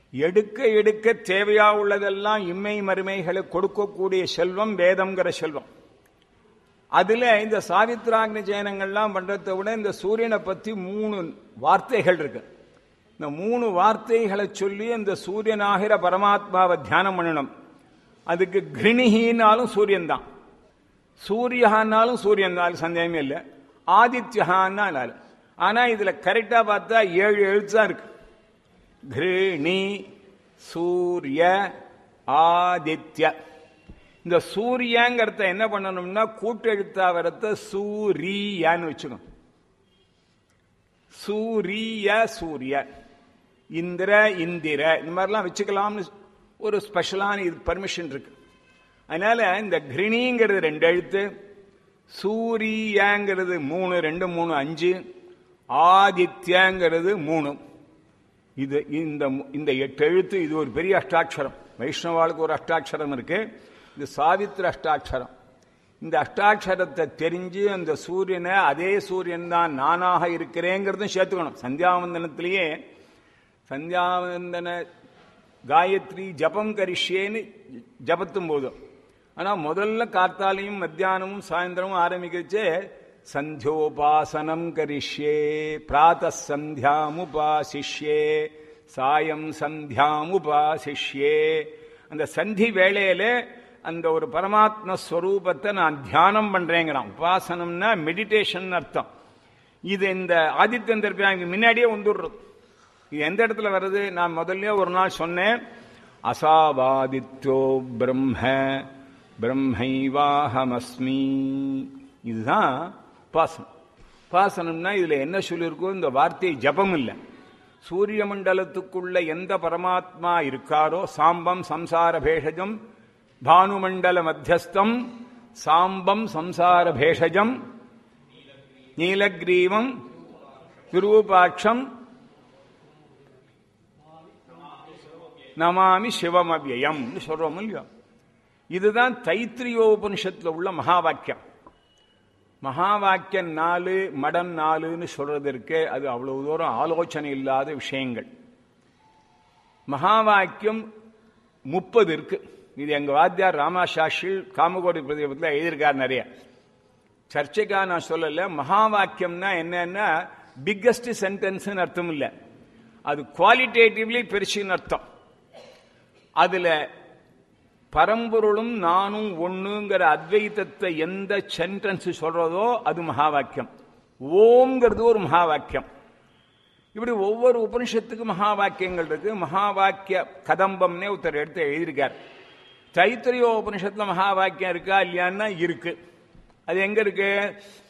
எடுக்க எடுக்க தேவையா உள்ளதெல்லாம் இம்மை மறுமைகளை கொடுக்கக்கூடிய செல்வம் வேதம்ங்கிற செல்வம் அதுல இந்த சாவித்ராக்னி ஜெயனங்கள்லாம் பண்றதை விட இந்த சூரியனை பத்தி மூணு வார்த்தைகள் இருக்கு இந்த மூணு வார்த்தைகளை சொல்லி இந்த சூரியனாகிற பரமாத்மாவை தியானம் பண்ணணும் அதுக்கு கிருணிகினாலும் சூரியன் தான் சூரியஹான்னாலும் சூரியன் தான் சந்தேகமே இல்லை ஆதித்யஹான்னாலும் ஆனா இதுல கரெக்டா பார்த்தா ஏழு எழுத்து தான் இருக்கு கிருணி சூரிய ஆதித்ய இந்த சூரியங்கிறத என்ன பண்ணணும்னா கூட்டெழுத்தா வரத்த சூரியான்னு வச்சுக்கணும் சூரிய சூரிய இந்திர இந்திர இந்த மாதிரிலாம் வச்சுக்கலாம்னு ஒரு ஸ்பெஷலான இது பர்மிஷன் இருக்கு அதனால இந்த கிருணிங்கிறது ரெண்டு எழுத்து சூரியங்கிறது மூணு ரெண்டு மூணு அஞ்சு ஆதித்யங்கிறது மூணு இது இந்த இந்த எட்டு எழுத்து இது ஒரு பெரிய அஷ்டாட்சரம் வைஷ்ணவாளுக்கு ஒரு அஷ்டாட்சரம் இருக்கு இது சாவித்திர அஷ்டாட்சரம் இந்த அஷ்டாட்சரத்தை தெரிஞ்சு அந்த சூரியனை அதே சூரியன் தான் நானாக இருக்கிறேங்கிறதும் சேர்த்துக்கணும் சந்தியாவந்தனத்திலேயே சந்தியாவந்தன காயத்ரி ஜபம் கரிஷ்யேன்னு ஜபத்தும் போதும் ஆனா முதல்ல காத்தாலையும் மத்தியானமும் சாயந்தரமும் ஆரம்பிக்கச்சே சந்தியோபாசனம் கரிஷ்யே பிராத்த சந்தியாமுபாசிஷ்யே சாயம் சந்தியாமுபாசிஷ்யே அந்த சந்தி வேளையில அந்த ஒரு பரமாத்ம ஸ்வரூபத்தை நான் தியானம் பண்றேங்கிறான் உபாசனம்னா மெடிடேஷன் அர்த்தம் இது இந்த ஆதித்யன் தர்பியா இங்க முன்னாடியே வந்துடுறது இது எந்த இடத்துல வருது நான் முதல்ல ஒரு நாள் சொன்னேன் அசாவாதித்யோ பிரம்ம பிரம்மைவாஹமஸ்மி இதுதான் உபாசனம் உபாசனம்னா இதுல என்ன சொல்லியிருக்கோ இந்த வார்த்தை ஜபம் இல்லை சூரிய மண்டலத்துக்குள்ள எந்த பரமாத்மா இருக்காரோ சாம்பம் சம்சார பேஷஜம் பானுமண்டல மத்தியஸ்தம் சாம்பம் சம்சார பேஷஜம் நீலக்ரீவம் விரூபாட்சம் நமாமி சிவம் அவ்யயம் சொல்றோம் இல்லையோ இதுதான் தைத்திரியோபனிஷத்துல உள்ள மகா வாக்கியம் மகா வாக்கியம் நாலு மடம் நாலுன்னு சொல்றதற்கு அது அவ்வளவு தூரம் ஆலோசனை இல்லாத விஷயங்கள் மகா வாக்கியம் முப்பது இருக்கு இது எங்க வாத்தியார் ராமாசாஷி காமகோடி பிரதீபத்தில் எழுதியிருக்கார் நிறைய சர்ச்சைக்கா நான் சொல்லல மகா வாக்கியம்னா என்னன்னா பிக்கஸ்ட் சென்டென்ஸ் அர்த்தம் இல்லை அது குவாலிட்டேட்டிவ்லி பெருசுன்னு அர்த்தம் அதுல பரம்பொருளும் நானும் ஒண்ணுங்கிற அத்வைத்தத்தை எந்த சென்டென்ஸ் சொல்றதோ அது மகா வாக்கியம் ஓம்ங்கிறது ஒரு மகா வாக்கியம் இப்படி ஒவ்வொரு உபனிஷத்துக்கு மகா வாக்கியங்கள் இருக்கு மகா வாக்கிய கதம்பம்னே ஒருத்தர் எடுத்து எழுதியிருக்கார் தைத்திரிய உபனிஷத்துல மகா வாக்கியம் இருக்கா இல்லையான்னா இருக்கு அது எங்க இருக்கு